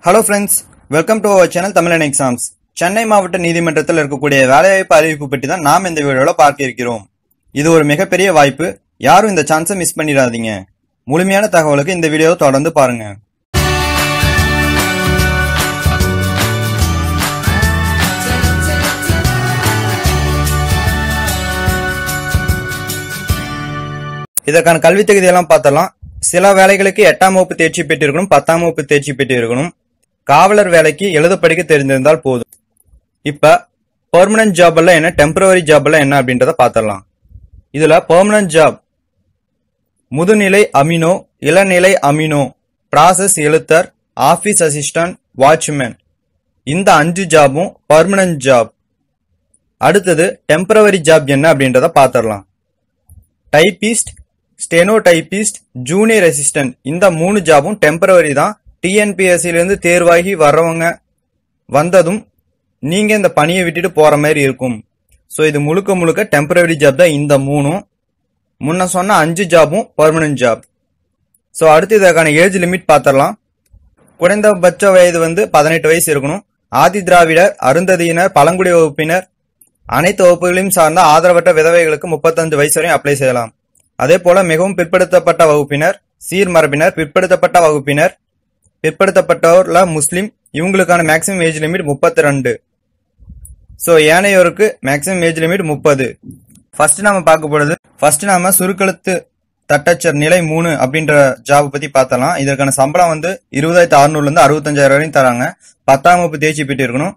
hello friends welcome to our channel Tamilan exams Chennai மாவட்ட நீதிமன்றத்தில் இருக்கக்கூடிய வேலைவாய்ப்பு அறிவிப்பு பற்றி தான் நாம் இந்த வீடியோவில் பார்க்க இருக்கிறோம் இது ஒரு மிகப்பெரிய வாய்ப்பு யாரும் இந்த சான்ஸை மிஸ் பண்ணிடாதீங்க முழுமையான தகவலுக்கு இந்த வீடியோவை தொடர்ந்து பாருங்க இதற்கான கல்வி தகுதியெல்லாம் பார்த்தலாம் சில வேலைகளுக்கு எட்டாம் வகுப்பு தேர்ச்சி பெற்றிருக்கணும் பத்தாம் வகுப்பு தேர்ச்சி பெற்றிருக்கணும் காவலர் வேலைக்கு எழுத படிக்க தெரிந்திருந்தால் போதும் இப்ப பெர்மனன்ட் ஜாப் எல்லாம் என்ன டெம்பரவரி ஜாப் எல்லாம் என்ன அப்படின்றத பார்த்தரலாம் இதுல பெர்மனன்ட் ஜாப் முதுநிலை அமினோ இளநிலை அமினோ ப்ராசஸ் எழுத்தர் ஆபீஸ் அசிஸ்டன்ட் வாட்ச்மேன் இந்த அஞ்சு ஜாபும் பர்மனன்ட் ஜாப் அடுத்தது டெம்பரவரி ஜாப் என்ன அப்படின்றத பார்த்தரலாம் typist steno typist junior assistant இந்த மூணு ஜாபும் டெம்பரவரி தான் டிஎன்பிஎஸ்சில இருந்து தேர்வாகி வர்றவங்க வந்ததும் நீங்க இந்த பணியை விட்டுட்டு போற மாதிரி இருக்கும் ஸோ இது முழுக்க முழுக்க டெம்பரவரி ஜாப் தான் இந்த மூணும் முன்ன சொன்ன அஞ்சு ஜாபும் பர்மனன்ட் ஜாப் ஸோ அடுத்து இதற்கான ஏஜ் லிமிட் பார்த்துடலாம் குறைந்தபட்ச வயது வந்து பதினெட்டு வயசு இருக்கணும் ஆதி திராவிடர் அருந்ததியினர் பழங்குடி வகுப்பினர் அனைத்து வகுப்புகளையும் சார்ந்த ஆதரவற்ற விதவைகளுக்கு முப்பத்தஞ்சு வயசு வரையும் அப்ளை செய்யலாம் அதே போல மிகவும் பிற்படுத்தப்பட்ட வகுப்பினர் சீர்மரபினர் பிற்படுத்தப்பட்ட வகுப்பினர் பிற்படுத்தப்பட்டோர்ல முஸ்லிம் இவங்களுக்கான மேக்ஸிமம் ஏஜ் லிமிட் முப்பத்தி ரெண்டு ஸோ ஏனையோருக்கு மேக்ஸிமம் ஏஜ் லிமிட் முப்பது ஃபர்ஸ்ட் நாம பார்க்க போறது ஃபர்ஸ்ட் நாம சுருக்கெழுத்து தட்டச்சர் நிலை மூணு அப்படின்ற ஜாப் பத்தி பார்த்தலாம் இதற்கான சம்பளம் வந்து இருபதாயிரத்தி அறுநூறுல இருந்து அறுபத்தஞ்சாயிரம் வரையும் தராங்க பத்தாம் வகுப்பு தேர்ச்சி பெற்று இருக்கணும்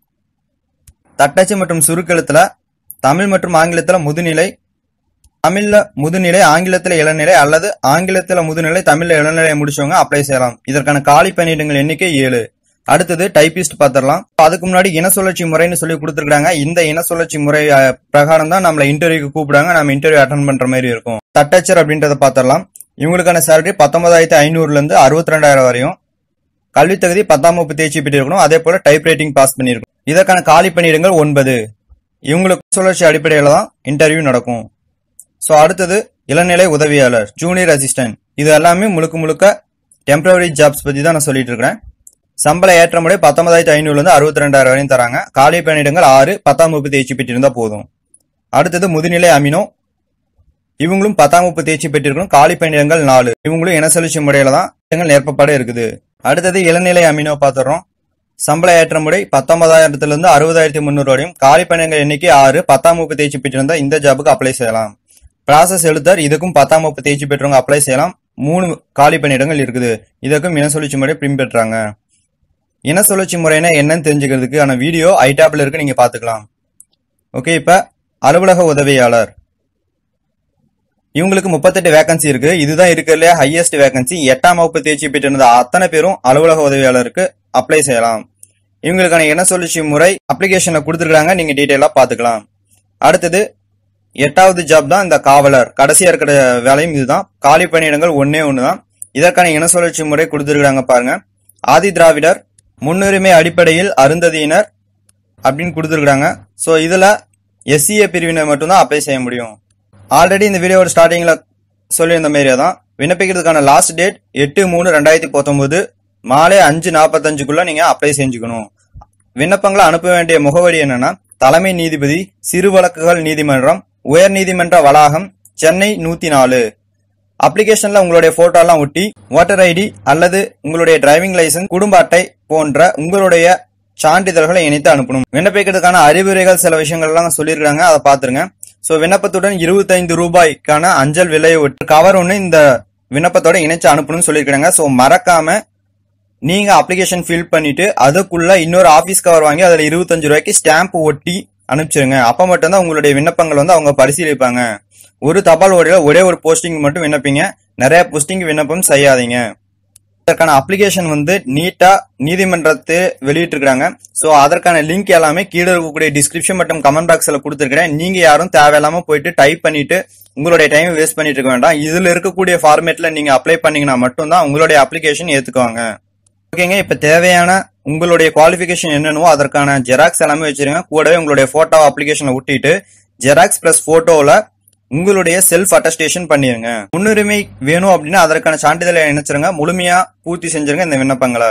தட்டச்சு மற்றும் சுருக்கெழுத்துல தமிழ் மற்றும் ஆங்கிலத்துல முதுநிலை தமிழ்ல முதுநிலை ஆங்கிலத்துல இளநிலை அல்லது ஆங்கிலத்துல முதுநிலை தமிழ்ல இளநிலை முடிச்சவங்க அப்ளை செய்யலாம் இதற்கான காலி பணியிடங்கள் எண்ணிக்கை ஏழு அடுத்தது டைபிஸ்ட் பார்த்துடலாம் அதுக்கு முன்னாடி இன சுழற்சி முறைன்னு சொல்லி கொடுத்துருக்காங்க இந்த இன சுழற்சி முறை அஹ், பிரகாரம் தான் நம்மள இன்டர்வியூக்கு கூப்பிடுறாங்க நம்ம இன்டர்வியூ அட்டன் பண்ற மாதிரி இருக்கும் தட்டச்சர் அப்படின்றத பார்த்துடலாம் இவங்களுக்கான சேலரி பத்தொன்பதாயிரத்தி ஐநூறுல இருந்து அறுபத்தி ரெண்டாயிரம் வரையும் கல்வி தகுதி பத்தாம் வகுப்பு தேர்ச்சி பெற்றிருக்கணும் அதே போல டைப் ரைட்டிங் பாஸ் பண்ணிருக்கணும் இதற்கான காலி பணியிடங்கள் ஒன்பது இவங்களுக்கு சுழற்சி அடிப்படையில தான் இன்டர்வியூ நடக்கும் ஸோ அடுத்தது இளநிலை உதவியாளர் ஜூனியர் அசிஸ்டன்ட் இது எல்லாமே முழுக்க முழுக்க டெம்பரவரி ஜாப்ஸ் பத்தி தான் நான் சொல்லிட்டு இருக்கிறேன் சம்பள ஏற்ற முறை பத்தொன்பதாயிரத்தி ஐநூறுல இருந்து அறுபத்தி ரெண்டாயிரம் வரையும் தராங்க காலி பணியிடங்கள் ஆறு பத்தாம் வகுப்பு தேர்ச்சி பெற்றிருந்தா போதும் அடுத்தது முதுநிலை அமினோ இவங்களும் பத்தாம் வகுப்பு தேர்ச்சி பெற்றிருக்கணும் காலி பணியிடங்கள் நாலு இவங்களும் இனசெலுச்சி முறையில தான் இடங்கள் நிரப்பப்பட இருக்குது அடுத்தது இளநிலை அமினோ பார்த்துறோம் சம்பள ஏற்ற முறை பத்தொன்பதாயிரத்துல இருந்து அறுபதாயிரத்தி முந்நூறு வரையும் காலி பணியிடங்கள் எண்ணிக்கை ஆறு பத்தாம் வகுப்பு தேர்ச்சி பெற்றிருந்தா இந்த ஜாபுக்கு அப்ளை செய்யலாம் ப்ராசஸ் எழுத்தர் இதுக்கும் பத்தாம் வகுப்பு தேர்ச்சி பெற்றவங்க அப்ளை செய்யலாம் மூணு காலி பணியிடங்கள் இருக்குது இதற்கும் இன சுழற்சி முறை பின்பற்றாங்க இன சுழற்சி முறைனா என்னன்னு தெரிஞ்சுக்கிறதுக்கான வீடியோ ஐடாப்ல இருக்கு நீங்க பாத்துக்கலாம் ஓகே இப்ப அலுவலக உதவியாளர் இவங்களுக்கு முப்பத்தெட்டு வேகன்சி இருக்கு இதுதான் இருக்கிறதுல ஹையஸ்ட் வேகன்சி எட்டாம் வகுப்பு தேர்ச்சி பெற்றிருந்த அத்தனை பேரும் அலுவலக உதவியாளருக்கு அப்ளை செய்யலாம் இவங்களுக்கான இன சுழற்சி முறை அப்ளிகேஷன்ல கொடுத்துருக்காங்க நீங்க டீட்டெயிலா பாத்துக்கலாம் அடுத்தது எட்டாவது ஜாப் தான் இந்த காவலர் கடைசியா இருக்கிற வேலையும் இதுதான் காலி பணியிடங்கள் ஒன்னே ஒண்ணுதான் இதற்கான இன சுழற்சி முறை கொடுத்துருக்காங்க பாருங்க ஆதி திராவிடர் முன்னுரிமை அடிப்படையில் அருந்ததியினர் அப்படின்னு கொடுத்துருக்காங்க ஸோ இதுல எஸ்சிஏ பிரிவினர் மட்டும்தான் அப்ளை செய்ய முடியும் ஆல்ரெடி இந்த வீடியோட ஸ்டார்டிங்ல சொல்லியிருந்த மாதிரியே தான் விண்ணப்பிக்கிறதுக்கான லாஸ்ட் டேட் எட்டு மூணு ரெண்டாயிரத்தி பத்தொன்பது மாலை அஞ்சு நாற்பத்தஞ்சுக்குள்ள நீங்க அப்ளை செஞ்சுக்கணும் விண்ணப்பங்களை அனுப்ப வேண்டிய முகவரி என்னன்னா தலைமை நீதிபதி சிறு வழக்குகள் நீதிமன்றம் உயர் நீதிமன்ற வளாகம் சென்னை நூத்தி நாலு அப்ளிகேஷன்ல உங்களுடைய போட்டோ எல்லாம் ஒட்டி ஓட்டர் ஐடி அல்லது உங்களுடைய டிரைவிங் லைசென்ஸ் குடும்ப அட்டை போன்ற உங்களுடைய சான்றிதழ்களை இணைத்து அனுப்பணும் விண்ணப்பிக்கிறதுக்கான அறிவுரைகள் சில விஷயங்கள் எல்லாம் சொல்லியிருக்காங்க அதை பாத்துருங்க சோ விண்ணப்பத்துடன் இருபத்தைந்து ரூபாய்க்கான அஞ்சல் விலையை ஒட்டு கவர் ஒன்று இந்த விண்ணப்பத்தோட இணைச்சு அனுப்பணும்னு சொல்லியிருக்காங்க சோ மறக்காம நீங்க அப்ளிகேஷன் ஃபில் பண்ணிட்டு அதுக்குள்ள இன்னொரு ஆபீஸ் கவர் வாங்கி அதுல இருபத்தஞ்சு ரூபாய்க்கு ஸ்டாம்ப் ஒட்டி அனுப்பிச்சிருங்க அப்ப மட்டும்தான் உங்களுடைய விண்ணப்பங்கள் வந்து அவங்க பரிசீலிப்பாங்க ஒரு தபால் ஓடையில ஒரே ஒரு போஸ்டிங் மட்டும் விண்ணப்பிங்க நிறைய போஸ்டிங் விண்ணப்பம் செய்யாதீங்க இதற்கான அப்ளிகேஷன் வந்து நீட்டா நீதிமன்றத்தை வெளியிட்டு இருக்காங்க சோ அதற்கான லிங்க் எல்லாமே கீழே இருக்கக்கூடிய டிஸ்கிரிப்ஷன் மற்றும் கமெண்ட் பாக்ஸ்ல கொடுத்துருக்கேன் நீங்க யாரும் தேவையில்லாம போயிட்டு டைப் பண்ணிட்டு உங்களுடைய டைம் வேஸ்ட் பண்ணிட்டு இருக்க வேண்டாம் இதுல இருக்கக்கூடிய ஃபார்மேட்ல நீங்க அப்ளை பண்ணீங்கன்னா மட்டும்தான் உங்களுடைய அப்ளிகேஷன் ஏத்துக்குவாங்க ஓகேங்க இப்ப தேவையான உங்களுடைய குவாலிஃபிகேஷன் என்னென்னவோ அதற்கான ஜெராக்ஸ் எல்லாமே வச்சிருங்க கூடவே உங்களுடைய போட்டோ அப்ளிகேஷனை ஒட்டிட்டு ஜெராக்ஸ் பிளஸ் போட்டோல உங்களுடைய செல்ஃப் அட்டஸ்டேஷன் பண்ணிருங்க முன்னுரிமை வேணும் அப்படின்னா அதற்கான சான்றிதழை இணைச்சிருங்க முழுமையா பூர்த்தி செஞ்சிருங்க இந்த விண்ணப்பங்களை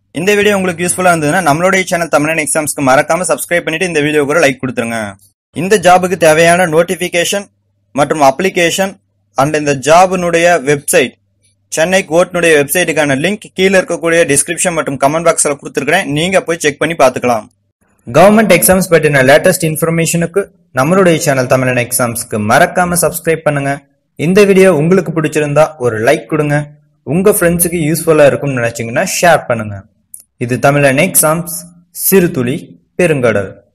இந்த வீடியோ உங்களுக்கு யூஸ்ஃபுல்லா இருந்ததுன்னா நம்மளுடைய சேனல் தமிழன் எக்ஸாம்ஸ்க்கு மறக்காம சப்ஸ்கிரைப் பண்ணிட்டு இந்த வீடியோ கூட லைக் கொடுத்துருங்க இந்த ஜாபுக்கு தேவையான நோட்டிபிகேஷன் மற்றும் அப்ளிகேஷன் அண்ட் இந்த ஜாபினுடைய வெப்சைட் சென்னை கோர்ட்னுடைய வெப்சைட்டுக்கான லிங்க் கீழே இருக்கக்கூடிய டிஸ்கிரிப்ஷன் மற்றும் கமெண்ட் பாக்ஸ்ல கொடுத்துருக்கேன் நீங்க போய் செக் பண்ணி பார்த்துக்கலாம் கவர்மெண்ட் எக்ஸாம்ஸ் பற்றின லேட்டஸ்ட் இன்ஃபர்மேஷனுக்கு நம்மளுடைய சேனல் தமிழன் எக்ஸாம்ஸ்க்கு மறக்காம சப்ஸ்கிரைப் பண்ணுங்க இந்த வீடியோ உங்களுக்கு பிடிச்சிருந்தா ஒரு லைக் கொடுங்க உங்க ஃப்ரெண்ட்ஸுக்கு யூஸ்ஃபுல்லா இருக்கும்னு நினைச்சீங்கன்னா ஷேர் பண்ணுங்க இது தமிழன் எக்ஸாம்ஸ் சிறுதுளி பெருங்கடல்